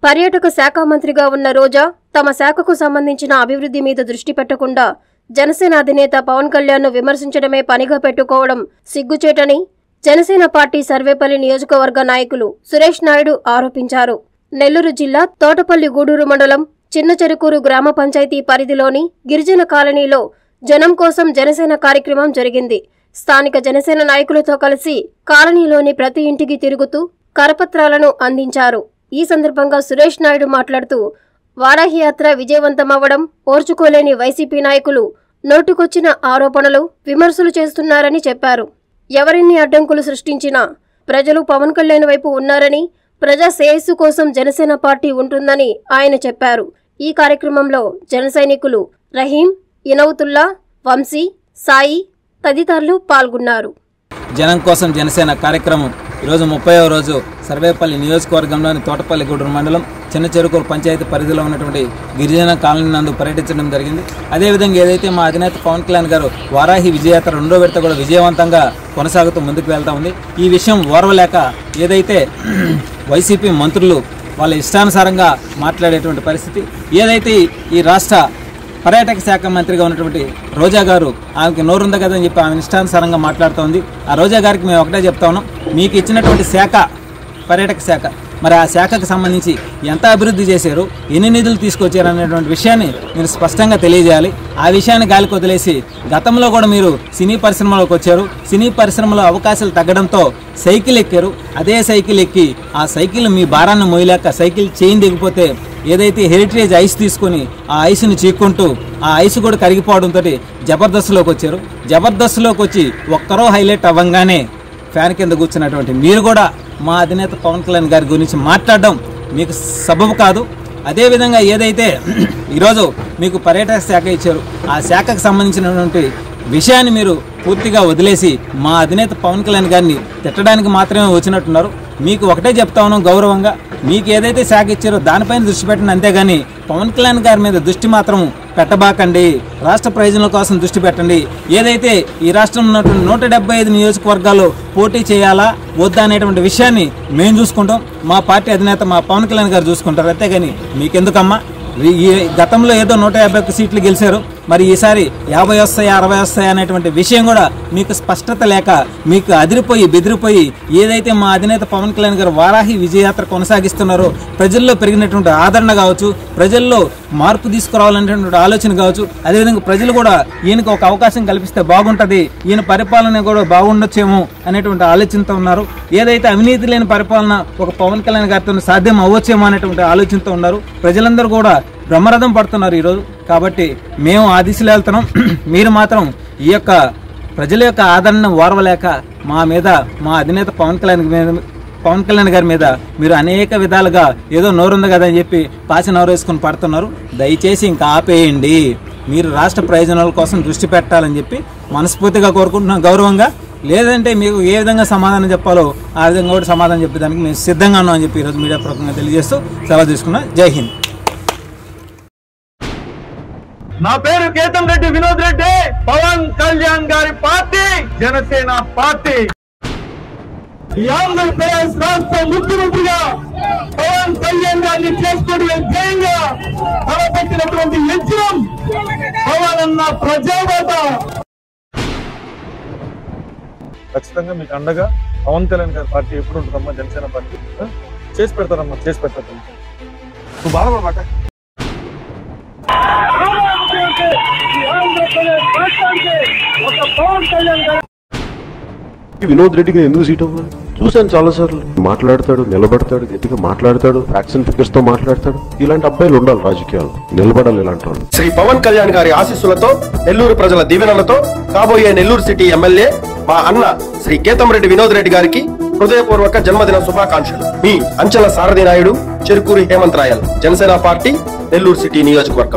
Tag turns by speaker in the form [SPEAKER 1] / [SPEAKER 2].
[SPEAKER 1] పర్యాటక శాఖ మంత్రిగా ఉన్న రోజా తమ శాఖకు సంబంధించిన అభివృద్ధి మీద దృష్టి పెట్టకుండా జనసేన అధినేత పవన్ కళ్యాణ్ను విమర్శించడమే పనిగా పెట్టుకోవడం సిగ్గుచేటని జనసేన పార్టీ సర్వేపల్లి నియోజకవర్గ నాయకులు సురేష్ నాయుడు ఆరోపించారు నెల్లూరు జిల్లా తోటపల్లి గూడూరు మండలం చిన్న చెరుకూరు గ్రామ పంచాయతీ పరిధిలోని గిరిజన కాలనీలో జనం కోసం జనసేన కార్యక్రమం జరిగింది స్థానిక జనసేన నాయకులతో కలిసి కాలనీలోని ప్రతి ఇంటికి తిరుగుతూ కరపత్రాలను అందించారు ఈ సందర్భంగా సురేష్ నాయుడు మాట్లాడుతూ వారాహి యాత్ర విజయవంతమవ్వడం ఓర్చుకోలేని వైసీపీ నాయకులు నోటుకొచ్చిన ఆరోపణలు విమర్శలు చేస్తున్నారని చెప్పారు ఎవరిన్ని అడ్డంకులు సృష్టించినా ప్రజలు పవన్ కళ్యాణ్ వైపు ఉన్నారని ప్రజా శ్రేయస్సు కోసం జనసేన పార్టీ ఉంటుందని ఆయన చెప్పారు ఈ కార్యక్రమంలో జన సైనికులు రహీం ఇనవుతుల్లా వంశీ సాయి తదితరులు పాల్గొన్నారు
[SPEAKER 2] జనం కోసం జనసేన కార్యక్రమం ఈరోజు ముప్పైవ రోజు సర్వేపల్లి నియోజకవర్గంలోని తోటపల్లి గూడూరు మండలం చిన్న చెరుకూరు పంచాయతీ పరిధిలో ఉన్నటువంటి గిరిజన కాలనీ నందు పర్యటించడం జరిగింది అదేవిధంగా ఏదైతే మా అధినేత పవన్ కళ్యాణ్ గారు వారాహి విజయయాత్ర రెండో విడత కూడా విజయవంతంగా కొనసాగుతూ ముందుకు వెళ్తా ఉంది ఈ విషయం ఓర్వలేక ఏదైతే వైసీపీ మంత్రులు వాళ్ళ ఇష్టానుసారంగా మాట్లాడేటువంటి పరిస్థితి ఏదైతే ఈ రాష్ట్ర పర్యాటక శాఖ మంత్రిగా ఉన్నటువంటి రోజా గారు ఆమెకి నోరుంది కదా అని చెప్పి ఆమె ఇష్టానుసారంగా మాట్లాడుతోంది ఆ రోజా గారికి మేము ఒకటే చెప్తా ఉన్నాం మీకు ఇచ్చినటువంటి శాఖ పర్యాటక శాఖ మరి ఆ శాఖకు సంబంధించి ఎంత అభివృద్ధి చేశారు ఎన్ని నిధులు తీసుకొచ్చారు అనేటువంటి విషయాన్ని మీరు స్పష్టంగా తెలియజేయాలి ఆ విషయాన్ని గాలికి వదిలేసి గతంలో కూడా మీరు సినీ పరిశ్రమలోకి వచ్చారు సినీ పరిశ్రమలో అవకాశాలు తగ్గడంతో సైకిల్ ఎక్కారు అదే సైకిల్ ఎక్కి ఆ సైకిల్ మీ భారాన్ని మోయలేక సైకిల్ చైన్ దిగిపోతే ఏదైతే హెరిటేజ్ ఐస్ తీసుకొని ఆ ఐస్ని చీక్కుంటూ ఆ ఐస్ కూడా కరిగిపోవడంతో జబర్దస్త్లోకి వచ్చారు జబర్దస్త్లోకి వచ్చి ఒక్కరో హైలైట్ అవ్వంగానే ఫ్యాన్ కింద కూర్చున్నటువంటి మీరు కూడా మా అధినేత పవన్ కళ్యాణ్ గారి గురించి మాట్లాడడం మీకు సబబు కాదు అదేవిధంగా ఏదైతే ఈరోజు మీకు పర్యాటక శాఖ ఇచ్చారు ఆ శాఖకు సంబంధించినటువంటి విషయాన్ని మీరు పూర్తిగా వదిలేసి మా అధినేత పవన్ కళ్యాణ్ గారిని తిట్టడానికి మాత్రమే వచ్చినట్టున్నారు మీకు ఒకటే చెప్తా ఉన్నాం గౌరవంగా మీకు ఏదైతే శాఖ ఇచ్చారో దానిపైన దృష్టి పెట్టండి అంతేగాని పవన్ కళ్యాణ్ గారి మీద దృష్టి మాత్రం పెట్టబాకండి రాష్ట్ర ప్రయోజనాల కోసం దృష్టి పెట్టండి ఏదైతే ఈ రాష్ట్రంలో ఉన్నటువంటి నూట డెబ్బై ఐదు నియోజకవర్గాల్లో పోటీ చేయాలా వద్దా అనేటువంటి విషయాన్ని మేము చూసుకుంటాం మా పార్టీ అధినేత మా పవన్ కళ్యాణ్ గారు చూసుకుంటారు అంతేగాని మీకెందుకమ్మా ఈ- ఈ గతంలో ఏదో నూట యాభై ఒక్క సీట్లు గెలిచారు మరి ఈసారి యాభై వస్తాయి అరవై వస్తాయి అనేటువంటి విషయం కూడా మీకు స్పష్టత లేక మీకు అదిరిపోయి బెదిరిపోయి ఏదైతే మా అధినేత పవన్ కళ్యాణ్ గారు వారాహి విజయయాత్ర కొనసాగిస్తున్నారో ప్రజల్లో పెరిగినటువంటి ఆదరణ కావచ్చు ప్రజల్లో మార్పు తీసుకురావాలనేటువంటి ఆలోచన కావచ్చు అదేవిధంగా ప్రజలు కూడా ఈయనకు ఒక అవకాశం కల్పిస్తే బాగుంటుంది ఈయన పరిపాలన కూడా బాగుండొచ్చేమో అనేటువంటి ఆలోచనతో ఉన్నారు ఏదైతే అవినీతి లేని పరిపాలన ఒక పవన్ కళ్యాణ్ గారితో సాధ్యం అవ్వచ్చేమో అనేటువంటి ఆలోచనతో ఉన్నారు ప్రజలందరూ కూడా బ్రహ్మరథం పడుతున్నారు ఈరోజు కాబట్టి మేము ఆ దిశలో వెళ్తున్నాం మీరు మాత్రం ఈ యొక్క ప్రజల యొక్క ఆదరణ ఓర్వలేక మా మీద మా అధినేత పవన్ కళ్యాణ్ మీద పవన్ కళ్యాణ్ గారి మీద మీరు అనేక విధాలుగా ఏదో నోరుంది కదా అని చెప్పి పాసి నోరు వేసుకుని పడుతున్నారు దయచేసి ఇంకా ఆపేయండి మీరు రాష్ట్ర ప్రయోజనాల కోసం దృష్టి పెట్టాలని చెప్పి మనస్ఫూర్తిగా కోరుకుంటున్నాం గౌరవంగా లేదంటే మీకు ఏ విధంగా సమాధానం చెప్పాలో ఆ విధంగా కూడా సమాధానం చెప్పేదానికి మేము సిద్ధంగా ఉన్నాం అని చెప్పి ఈరోజు మీడియా పూర్వకంగా తెలియజేస్తూ సెలవు తీసుకున్నా జై హింద్
[SPEAKER 3] నా పేరు కేతం రెడ్డి వినోద్ రెడ్డి పవన్ కళ్యాణ్ గారి పార్టీ జనసేన పార్టీ ఈ ఆంధ్రప్రదేశ్ రాష్ట్ర ముఖ్యమంత్రిగా పవన్ కళ్యాణ్ గారిని చేసుకోవడమే ధ్యేయంగా తలపెట్టినటువంటి యజ్ఞం పవన్ అన్న ప్రజావాత ఖచ్చితంగా మీకు అండగా పవన్ కళ్యాణ్ గారి పార్టీ ఎప్పుడు ఉంటుందమ్మా జనసేన పార్టీ ఆ? చేసి పెడతారమ్మా చేసి పెడతారు నువ్వు బాధపడమాట
[SPEAKER 4] వినోద్ రెడ్డికి ఎందుకు సీట్ అవ్వాలి చూశాను చాలా సార్లు మాట్లాడతాడు నిలబడతాడు గట్టిగా మాట్లాడతాడు ఫ్యాక్షన్ ఫిగర్స్ తో మాట్లాడతాడు ఇలాంటి అబ్బాయిలు ఉండాలి రాజకీయాలు నిలబడాలి ఇలాంటి వాళ్ళు
[SPEAKER 5] శ్రీ పవన్ కళ్యాణ్ గారి ఆశీస్సులతో నెల్లూరు ప్రజల దీవెనలతో కాబోయే నెల్లూరు సిటీ ఎమ్మెల్యే మా అన్న శ్రీ కేతంరెడ్డి వినోద్ రెడ్డి గారికి హృదయపూర్వక జన్మదిన శుభాకాంక్షలు మీ అంచెల సారథి Naidu Cherukuri Hemanth royal Janasena party Nellore city నియోజకవర్గం